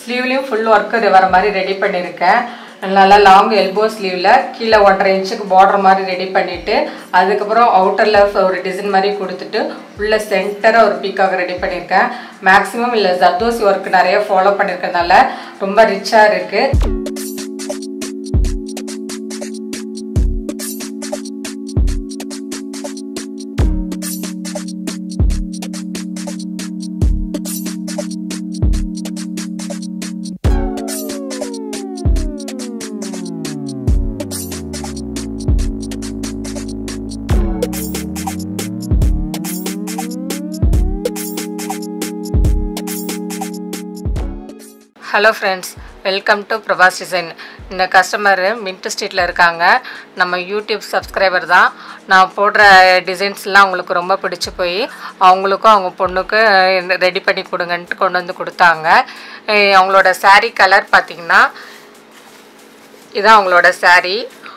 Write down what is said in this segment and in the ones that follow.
ஸ்லீவ்லேயும் full work வர மாதிரி ready பண்ணியிருக்கேன் நல்லா லாங் எல்போ ஸ்லீவில் கீழே ஒன்றரை இன்ச்சுக்கு பார்டர் மாதிரி ரெடி பண்ணிவிட்டு அதுக்கப்புறம் அவுட்டரில் ஒரு டிசைன் மாதிரி கொடுத்துட்டு உள்ள சென்டராக ஒரு பீக்காக ரெடி பண்ணியிருக்கேன் மேக்ஸிமம் இல்லை ஜர்தோசி ஒர்க் நிறைய ஃபாலோ பண்ணியிருக்கனால ரொம்ப ரிச்சாக இருக்குது hello friends welcome to Prabhas design இந்த கஸ்டமர் மின்ட் ஸ்ட்ரீட்டில் இருக்காங்க நம்ம யூடியூப் சப்ஸ்கிரைபர் தான் நான் போடுற டிசைன்ஸ்லாம் அவங்களுக்கு ரொம்ப பிடிச்சி போய் அவங்களுக்கும் அவங்க பொண்ணுக்கு ரெடி பண்ணி கொடுங்கன்ட்டு கொண்டு வந்து கொடுத்தாங்க அஹ் அவங்களோட saree கலர் பார்த்திங்கன்னா இதான் அவங்களோட saree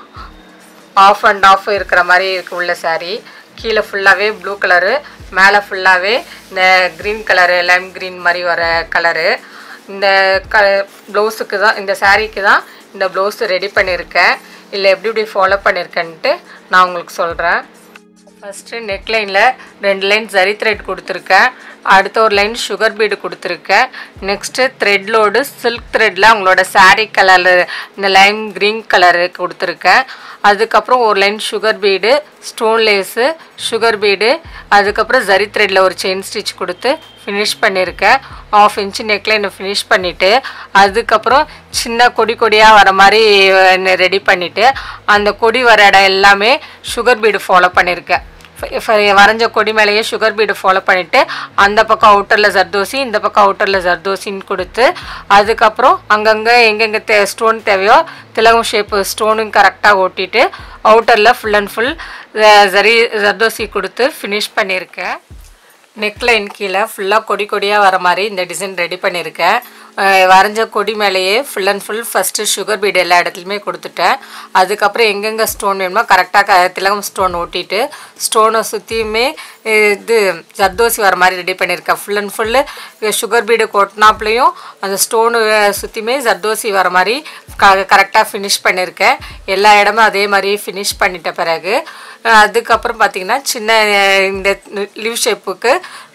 ஆஃப் அண்ட் ஆஃப் இருக்கிற மாதிரி இருக்கு உள்ள saree கீழே ஃபுல்லாகவே ப்ளூ கலரு மேலே ஃபுல்லாகவே இந்த க்ரீன் கலரு லைம் க்ரீன் மாதிரி வர கலரு இந்த க ப்ளவுஸுக்கு தான் இந்த சாரீக்கு தான் இந்த ப்ளவுஸ் ரெடி பண்ணியிருக்கேன் இல்லை எப்படி எப்படி ஃபாலோ பண்ணியிருக்கேன்ட்டு நான் உங்களுக்கு சொல்கிறேன் ஃபஸ்ட்டு நெக்லைனில் ரெண்டு லைன் ஜரி த்ரெட் கொடுத்துருக்கேன் அடுத்த ஒரு லைன் சுகர் பீடு கொடுத்துருக்கேன் நெக்ஸ்ட்டு த்ரெட் லோடு சில்க் த்ரெட்டில் அவங்களோட saree கலரில் இந்த லைன் க்ரீன் கலரு கொடுத்துருக்கேன் அதுக்கப்புறம் ஒரு line sugar bead stone lace sugar bead அதுக்கப்புறம் ஜரி த்ரெட்டில் ஒரு செயின் ஸ்டிச் கொடுத்து ஃபினிஷ் பண்ணியிருக்கேன் ஆஃப் இன்ச்சு நெக்லைனை ஃபினிஷ் பண்ணிவிட்டு அதுக்கப்புறம் சின்ன கொடி கொடியாக வர மாதிரி ரெடி பண்ணிவிட்டு அந்த கொடி வர இடம் எல்லாமே சுகர் பீடு ஃபாலோ பண்ணியிருக்கேன் ஃப- ஃப- வரைஞ்ச கொடி மேலேயே சுகர் பீடு ஃபாலோ பண்ணிவிட்டு அந்த பக்கம் அவுட்டரில் ஜர்தோசி இந்த பக்கம் அவுட்டரில் ஜர்தோசின்னு கொடுத்து அதுக்கப்புறம் அங்கங்கே எங்கெங்கே தே ஸ்டோன் தேவையோ திலகம் ஷேப்பு ஸ்டோனும் கரெக்டாக ஒட்டிட்டு அவுட்டரில் full and full zari zardozi கொடுத்து ஃபினிஷ் பண்ணியிருக்கேன் நெக்லைன் கீழே ஃபுல்லாக கொடி கொடியாக வர மாதிரி இந்த டிசைன் ரெடி பண்ணியிருக்கேன் அஹ் வரைஞ்ச கொடி மேலேயே full and full first sugar bead எல்லா இடத்துலையுமே கொடுத்துட்டேன் அதுக்கப்புறம் எங்கெங்கே ஸ்டோன் வேணுமோ கரெக்டாக க திலகம் ஸ்டோன் ஒட்டிட்டு ஸ்டோனை சுற்றியுமே இது ஜர்தோசி வர மாதிரி ரெடி பண்ணியிருக்கேன் full and full sugar bead கொட்டினாப்லேயும் அந்த ஸ்டோனு சுற்றியுமே ஜர்தோசி வர மாதிரி க கரெக்டாக ஃபினிஷ் பண்ணியிருக்கேன் எல்லா இடமும் அதே மாதிரி ஃபினிஷ் பண்ணிட்ட பிறகு அஹ் அதுக்கப்புறம் பார்த்தீங்கன்னா சின்ன அஹ் இந்த லீவ் ஷேப்புக்கு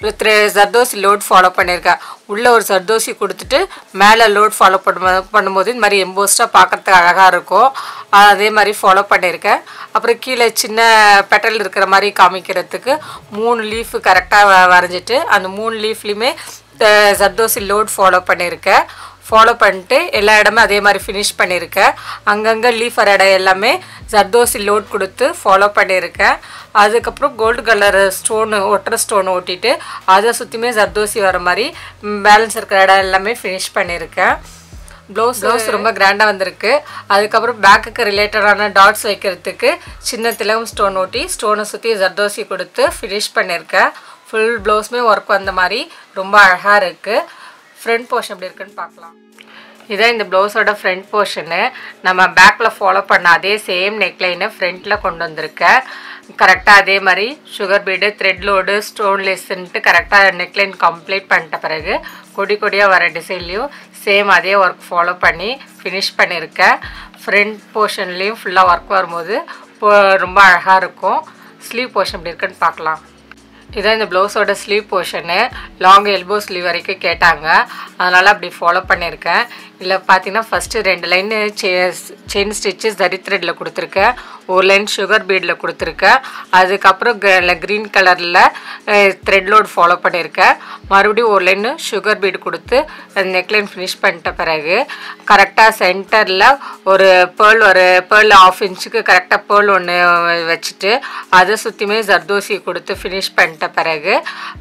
ஜர்தோசி லோட் ஃபாலோ பண்ணியிருக்கேன் உள்ளே ஒரு ஜர்தோசி கொடுத்துட்டு மேலே லோட் ஃபாலோ பண்ணும் பண்ணும்போது இந்த மாதிரி எம்போஸ்டாக பார்க்கறதுக்கு அழகாக இருக்கும் அதே மாதிரி ஃபாலோ பண்ணியிருக்கேன் அப்புறம் கீழே சின்ன பெட்டல் இருக்கிற மாதிரி காமிக்கிறதுக்கு மூணு லீஃபு கரெக்டாக வரைஞ்சிட்டு அந்த மூணு லீஃப்லேயுமே ஜர்தோசி லோட் ஃபாலோ பண்ணியிருக்கேன் ஃபாலோ பண்ணிட்டு எல்லா இடமும் அதே மாதிரி ஃபினிஷ் பண்ணியிருக்கேன் அங்கங்கே லீஃப் வர இடம் எல்லாமே ஜர்தோசி லோட் கொடுத்து ஃபாலோ பண்ணியிருக்கேன் அதுக்கப்புறம் கோல்டு கலர் ஸ்டோனு ஒட்டுற ஸ்டோன் ஒட்டிட்டு அதை சுற்றியுமே ஜர்தோசி வர மாதிரி பேலன்ஸ் இருக்கிற இடம் எல்லாமே ஃபினிஷ் பண்ணியிருக்கேன் ப்ளவுஸ் ப்ளவுஸ் ரொம்ப கிராண்டாக வந்திருக்கு அதுக்கப்புறம் பேக்குக்கு ரிலேட்டடான டாட்ஸ் வைக்கிறதுக்கு சின்ன திலகம் ஸ்டோன் ஒட்டி ஸ்டோனை சுற்றி ஜர்தோசி கொடுத்து ஃபினிஷ் பண்ணியிருக்கேன் ஃபுல் ப்ளவுஸுமே ஒர்க் வந்த மாதிரி ரொம்ப அழகாக இருக்குது ஃப்ரண்ட் போர்ஷன் எப்படி இருக்குன்னு பார்க்கலாம் இதான் இந்த ப்ளவுஸோட ஃப்ரண்ட் போர்ஷனு நம்ம பேக்கில் ஃபாலோ பண்ண அதே சேம் நெக்லைனை ஃப்ரண்ட்டில் கொண்டு வந்திருக்கேன் கரெக்டாக அதே மாதிரி sugar bead thread load stone லெஸ்ன்ட்டு கரெக்டாக நெக்லைன் கம்ப்ளீட் பண்ணிட்ட பிறகு கொடி கொடியாக வர டிசைன்லேயும் சேம் அதே ஒர்க் ஃபாலோ பண்ணி ஃபினிஷ் பண்ணியிருக்கேன் ஃப்ரண்ட் போர்ஷன்லேயும் ஃபுல்லாக ஒர்க் வரும்போது இப்போ ரொம்ப அழகாக இருக்கும் ஸ்லீவ் போர்ஷன் எப்படி இருக்குன்னு பார்க்கலாம் இதான் இந்த ப்ளவுஸோட sleeve portion long elbow sleeve வரைக்கும் கேட்டாங்க அதனால் அப்படி ஃபாலோ பண்ணியிருக்கேன் இல்லை பார்த்தீங்கன்னா ஃபஸ்ட்டு ரெண்டு லைன் செயின் ஸ்டிச்சஸ் ஜரி த்ரெட்டில் கொடுத்துருக்கேன் ஒரு லைன் சுகர் பீடில் கொடுத்துருக்கேன் அதுக்கப்புறம் க்ரீன் கலரில் த்ரெட் லோட் ஃபாலோ பண்ணியிருக்கேன் மறுபடியும் ஒரு லைன் சுகர் பீடு கொடுத்து நெக்லைன் ஃபினிஷ் பண்ணிட்ட பிறகு கரெக்டாக சென்டரில் ஒரு பேர்ல் ஒரு பேர்ல் ஆஃப் இன்ச்சுக்கு கரெக்டாக பேர்ல் ஒன்று வச்சுட்டு அதை சுற்றியுமே ஜர்தோசி கொடுத்து ஃபினிஷ் பண்ணிட்ட பிறகு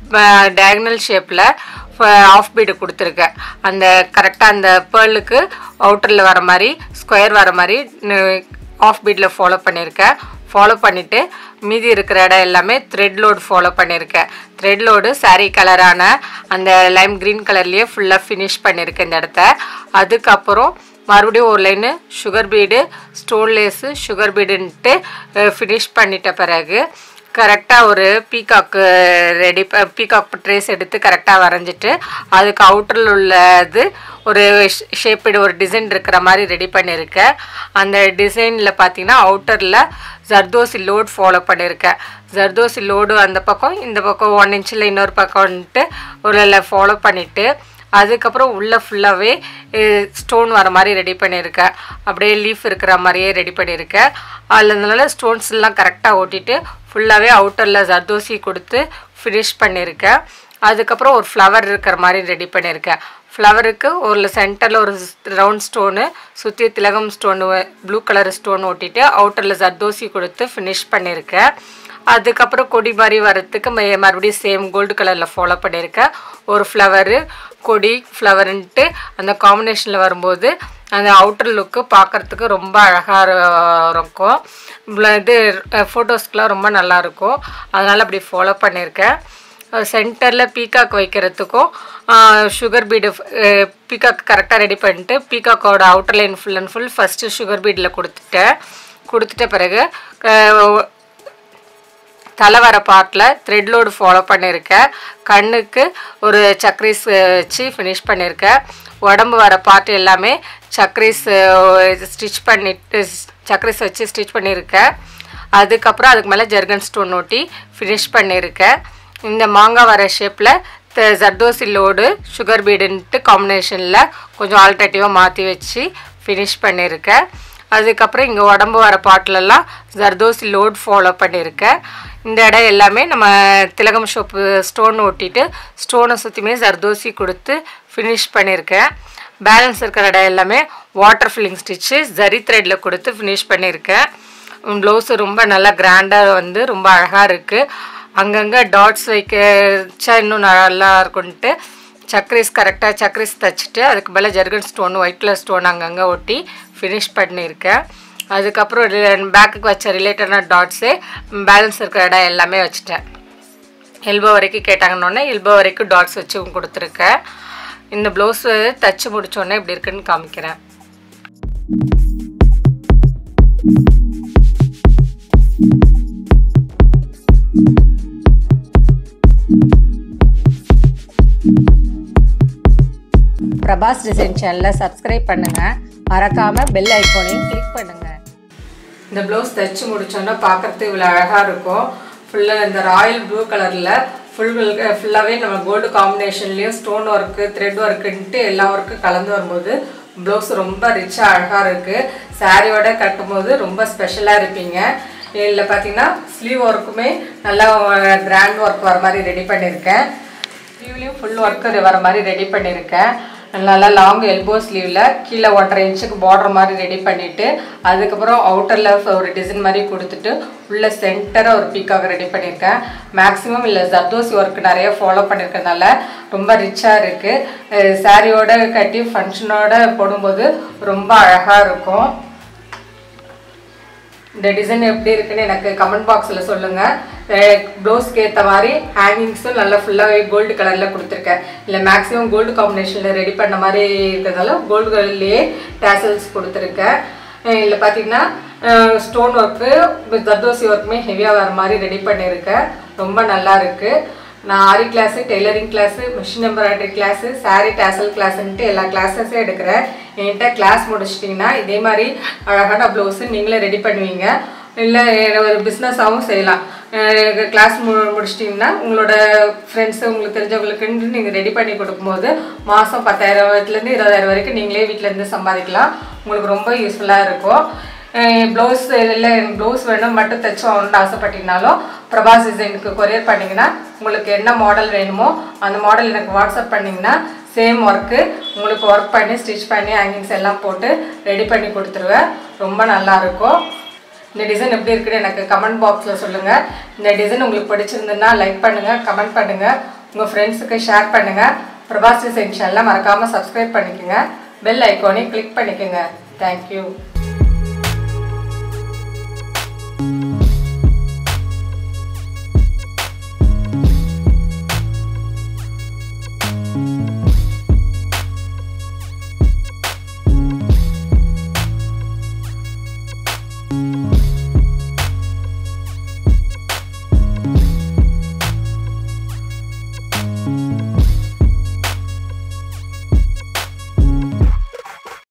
டயகனல் ஷேப்பில் ஆஃப் பீடு கொடுத்துருக்கேன் அந்த கரெக்டாக அந்த பேர்லுக்கு அவுட்டரில் வர மாதிரி ஸ்கொயர் வர மாதிரி ஆஃப் பீடில் ஃபாலோ பண்ணியிருக்கேன் ஃபாலோ பண்ணிவிட்டு மீதி இருக்கிற இடம் எல்லாமே த்ரெட் லோடு ஃபாலோ பண்ணியிருக்கேன் த்ரெட் லோடு saree கலரான அந்த லைம் க்ரீன் கலர்லேயே ஃபுல்லாக ஃபினிஷ் பண்ணியிருக்கேன் இந்த இடத்த அதுக்கப்புறம் மறுபடியும் ஒரு line sugar bead stone lace sugar பீடுன்ட்டு ஃபினிஷ் பண்ணிட்ட பிறகு கரெக்டாக ஒரு பீகாக்கு ரெடி பீகாக் ட்ரேஸ் எடுத்து கரெக்டாக வரைஞ்சிட்டு அதுக்கு அவுட்டரில் உள்ளது ஒரு ஷேப்படு ஒரு டிசைன் இருக்கிற மாதிரி ரெடி பண்ணியிருக்கேன் அந்த டிசைனில் பார்த்தீங்கன்னா அவுட்டரில் ஜர்தோசி லோட் ஃபாலோ பண்ணியிருக்கேன் ஜர்தோசி லோடு அந்த பக்கம் இந்த பக்கம் ஒன் இன்ச்சில் இன்னொரு பக்கம் வந்துட்டு ஒரு ஃபாலோ பண்ணிவிட்டு அதுக்கப்புறம் உள்ளே ஃபுல்லாகவே ஸ்டோன் வர மாதிரி ரெடி பண்ணியிருக்கேன் அப்படியே லீஃப் இருக்கிற மாதிரியே ரெடி பண்ணியிருக்கேன் அதில் அதனால ஸ்டோன்ஸ் எல்லாம் கரெக்டாக ஓட்டிட்டு ஃபுல்லாகவே அவுட்டரில் ஜர்தோசி கொடுத்து ஃபினிஷ் பண்ணியிருக்கேன் அதுக்கப்புறம் ஒரு ஃப்ளவர் இருக்கிற மாதிரி ரெடி பண்ணியிருக்கேன் ஃப்ளவருக்கு ஒரு சென்டரில் ஒரு ரவுண்ட் ஸ்டோனு சுற்றி திலகம் ஸ்டோனு ப்ளூ கலர் ஸ்டோன் ஓட்டிட்டு அவுட்டரில் ஜர்தோசி கொடுத்து ஃபினிஷ் பண்ணியிருக்கேன் அதுக்கப்புறம் கொடி மாதிரி வரத்துக்கு ம- மறுபடியும் சேம் கோல்டு கலரில் ஃபாலோ பண்ணியிருக்கேன் ஒரு ஃப்ளவரு கொடி ஃப்ளவருன்ட்டு அந்த காம்பினேஷனில் வரும்போது அந்த அவுட்டர் லுக்கு பார்க்குறதுக்கு ரொம்ப அழகாக இருக்கும் இவ்வளோ இது ஃபோட்டோஸ்க்கெலாம் ரொம்ப நல்லா இருக்கும் அதனால் அப்படி ஃபாலோ பண்ணியிருக்கேன் சென்டரில் பீகாக் வைக்கிறதுக்கும் சுகர் பீடு பீகாக் கரெக்டாக ரெடி பண்ணிட்டு பீகாக்கோட outer line full and full first sugar பீடில் கொடுத்துட்டேன் கொடுத்துட்ட பிறகு அஹ், தலை வர பார்ட்டில் த்ரெட் லோடு ஃபாலோ பண்ணியிருக்கேன் கண்ணுக்கு ஒரு சக்ரீஸ் வச்சு ஃபினிஷ் பண்ணியிருக்கேன் உடம்பு வர பார்ட் எல்லாமே சக்ரீஸ் ஸ்டிச் பண்ணிட்டு சக்ரீஸ் வச்சு ஸ்டிச் பண்ணியிருக்கேன் அதுக்கப்புறம் அதுக்கு மேலே ஜெர்கன் ஸ்டோன் ஒட்டி ஃபினிஷ் பண்ணியிருக்கேன் இந்த மாங்காய் வர ஷேப்பில் ஜர்தோசி லோடு சுகர் பீடுன்ட்டு காம்பினேஷனில் கொஞ்சம் ஆல்டர்னேட்டிவாக மாற்றி வச்சு ஃபினிஷ் பண்ணியிருக்கேன் அதுக்கப்புறம் இங்கே உடம்பு வர பாட்டிலெல்லாம் ஜர்தோசி லோட் ஃபாலோ பண்ணியிருக்கேன் இந்த இடம் எல்லாமே நம்ம திலகம் ஷோப்பு ஸ்டோன் ஒட்டிட்டு ஸ்டோனை சுற்றியுமே ஜர்தோசி கொடுத்து ஃபினிஷ் பண்ணியிருக்கேன் பேலன்ஸ் இருக்கிற இடம் எல்லாமே வாட்டர் ஃபில்லிங் ஸ்டிச்சு ஜரி த்ரெட்டில் கொடுத்து ஃபினிஷ் பண்ணியிருக்கேன் ப்ளவுஸு ரொம்ப நல்லா கிராண்டாக வந்து ரொம்ப அழகாக இருக்குது அங்கங்கே டாட்ஸ் வைக்க வச்சா இன்னும் நல்லா இருக்கும்ன்ட்டு சக்ரீஸ் கரெக்டாக சக்ரீஸ் தைச்சிட்டு அதுக்கு மேலே zircon stone white colour stone அங்கங்கே ஒட்டி ஃபினிஷ் பண்ணியிருக்கேன் அதுக்கப்புறம் பேக்குக்கு வச்ச ரிலேட்டடான டாட்ஸு பேலன்ஸ் இருக்கிற இடம் எல்லாமே வச்சுட்டேன் எல்போ வரைக்கும் கேட்டாங்கன்னொடனே எல்போ வரைக்கும் டாட்ஸ் வச்சு கொடுத்துருக்கேன் இந்த ப்ளவுஸு தச்சு முடிச்சோடனே இப்படி இருக்குன்னு காமிக்கிறேன் பிரபாஸ் டிசைன் சேனலை சப்ஸ்கிரைப் பண்ணுங்கள் மறக்காமல் பெல் ஐக்கோனையும் கிளிக் பண்ணுங்கள் இந்த ப்ளவுஸ் தைச்சு முடிச்சோன்னா பார்க்கறதுக்கு இவ்வளோ அழகாக இருக்கும் ஃபுல்லாக இந்த ராயல் ப்ளூ கலரில் ஃபுல் ஃபுல்லாகவே நம்ம கோல்டு காம்பினேஷன்லேயும் ஸ்டோன் ஒர்க்கு த்ரெட் ஒர்க்குன்ட்டு எல்லா ஒர்க்கும் கலந்து வரும்போது ப்ளவுஸ் ரொம்ப ரிச்சாக அழகாக இருக்குது சாரியோட கட்டும்போது ரொம்ப ஸ்பெஷலாக இருப்பீங்க இதில் பார்த்தீங்கன்னா ஸ்லீவ் ஒர்க்குமே நல்லா கிராண்ட் ஒர்க் வர மாதிரி ரெடி பண்ணியிருக்கேன் ஸ்லீவ்லேயும் ஃபுல் ஒர்க்கு வர மாதிரி ரெடி பண்ணியிருக்கேன் நல்லா லாங் எல்போ ஸ்லீவில் கீழே ஒன்றரை இன்ச்சுக்கு பார்டர் மாதிரி ரெடி பண்ணிவிட்டு அதுக்கப்புறம் அவுட்டரில் ஒரு டிசைன் மாதிரி கொடுத்துட்டு உள்ள சென்டராக ஒரு பீக்காக ரெடி பண்ணியிருக்கேன் மேக்ஸிமம் இல்லை ஜர்தோசி ஒர்க் நிறைய ஃபாலோ பண்ணியிருக்கனால ரொம்ப ரிச்சாக இருக்குது சாரியோட கட்டி ஃபங்க்ஷனோட போடும்போது ரொம்ப அழகாக இருக்கும் இந்த டிசைன் எப்படி இருக்குன்னு எனக்கு கமெண்ட் பாக்ஸில் சொல்லுங்கள் ப்ளவுஸ்க்கு ஏற்ற மாதிரி ஹேங்கிங்ஸும் நல்லா ஃபுல்லாகவே கோல்டு கலரில் கொடுத்துருக்கேன் இல்லை மேக்ஸிமம் கோல்டு காம்பினேஷனில் ரெடி பண்ண மாதிரி இருக்கிறதால கோல்டு கலர்லேயே டேசல்ஸ் கொடுத்துருக்கேன் இல்லை பார்த்தீங்கன்னா ஸ்டோன் ஒர்க்கு ஜர்தோசி ஒர்க்குமே ஹெவியாக வர மாதிரி ரெடி பண்ணியிருக்கேன் ரொம்ப நல்லா இருக்குது நான் aari class tailoring class machine embroidery class saree tassel கிளாஸ்ன்ட்டு எல்லா கிளாஸஸும் எடுக்கிறேன் என்கிட்ட கிளாஸ் முடிச்சிட்டிங்கன்னா இதே மாதிரி அழகான ப்ளவுஸு நீங்களே ரெடி பண்ணுவீங்க இல்லை ஒரு பிஸ்னஸாகவும் செய்யலாம் கிளாஸ் மு முடிச்சிட்டிங்கன்னா உங்களோட ஃப்ரெண்ட்ஸு உங்களுக்கு தெரிஞ்சவங்களுக்குன்னு நீங்கள் ரெடி பண்ணி கொடுக்கும்போது மாதம் பத்தாயிரத்துலேருந்து இருபதாயிரம் வரைக்கும் நீங்களே வீட்டிலேருந்து சம்பாதிக்கலாம் உங்களுக்கு ரொம்ப யூஸ்ஃபுல்லாக இருக்கும் ப்ளவுஸ் இல்லை எனக்கு ப்ளவுஸ் வேணும் மட்டும் தைச்சு வாங்கணும்னு ஆசைப்பட்டீங்கனாலும் பிரபாஸ் டிசைனுக்கு கொரியர் பண்ணிங்கன்னா உங்களுக்கு என்ன மாடல் வேணுமோ அந்த மாடல் எனக்கு வாட்ஸ்அப் பண்ணிங்கன்னா சேம் ஒர்க்கு உங்களுக்கு ஒர்க் பண்ணி ஸ்டிச் பண்ணி ஹேங்கிங்ஸ் எல்லாம் போட்டு ரெடி பண்ணி கொடுத்துருவேன் ரொம்ப நல்லா இருக்கும் இந்த டிசைன் எப்படி இருக்குன்னு எனக்கு கமெண்ட் பாக்ஸில் சொல்லுங்கள் இந்த டிசைன் உங்களுக்கு பிடிச்சிருந்துன்னா லைக் பண்ணுங்கள் கமெண்ட் பண்ணுங்கள் உங்கள் ஃப்ரெண்ட்ஸுக்கு ஷேர் பண்ணுங்கள் பிரபாஸ் டிசைன் சேனலை மறக்காமல் சப்ஸ்கிரைப் பண்ணிக்கோங்க பெல் ஐக்கானையும் கிளிக் பண்ணிக்கோங்க தேங்க்யூ